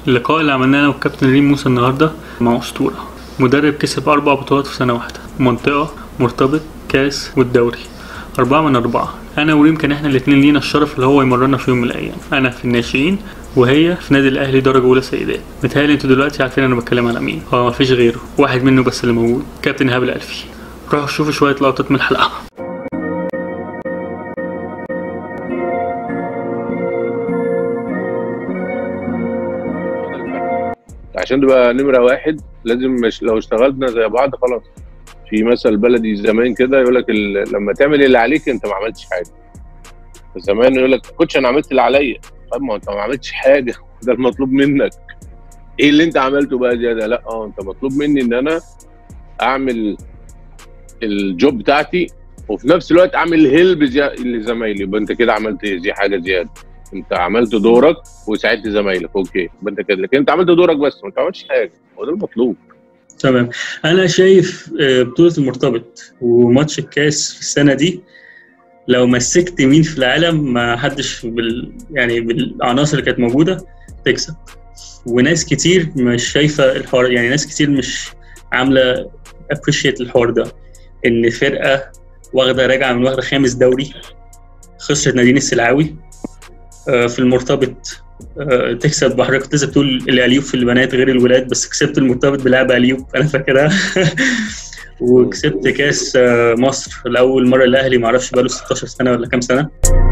اللقاء اللي عملناه انا والكابتن ريم موسى النهارده مع اسطوره مدرب كسب اربع بطولات في سنه واحده منطقه مرتبط كاس والدوري أربعة من أربعة أنا وريم كان إحنا الاتنين لينا الشرف اللي هو يمرنا في يوم من الأيام أنا في الناشئين وهي في نادي الأهلي درجة أولى سيدات متهيألي أنتوا دلوقتي عارفين أنا بتكلم على مين هو مفيش غيره واحد منه بس اللي موجود كابتن إيهاب الألفي روحوا شوفوا شوية لقطات من الحلقة عشان تبقى نمره واحد لازم مش لو اشتغلنا زي بعض خلاص في مثل بلدي زمان كده يقول لك ال- لما تعمل اللي عليك انت ما عملتش حاجه زمان يقول لك كوتش انا عملت اللي عليا طب ما انت ما عملتش حاجه ده المطلوب منك ايه اللي انت عملته بقى زياده لا اه انت مطلوب مني ان انا اعمل الجوب بتاعتي وفي نفس الوقت اعمل هيلب زي- لزمايلي يبقى انت كده عملت ايه دي حاجه زياده انت عملت دورك وساعدت زمايلك اوكي يبقى انت كده لكن انت عملت دورك بس ما انت عملتش حاجه هو ده المطلوب تمام انا شايف آه، بطولة المرتبط وماتش الكاس في السنة دي لو مسكت مين في العالم ما حدش بال يعني بالعناصر اللي كانت موجودة تكسب وناس كتير مش شايفة الحوار يعني ناس كتير مش عاملة appreciate الحوار ده ان فرقة واخدة راجعة من واخدة خامس دوري خسرت نادين السلعاوي آه، في المرتبط آه، تكسب حضرتك كنت لسه بتقول الاليوب في البنات غير الولاد بس كسبت المرتبط بلعب اليوب انا فاكرها وكسبت كاس آه، مصر لاول مره الاهلي ما اعرفش بقاله 16 سنه ولا كام سنه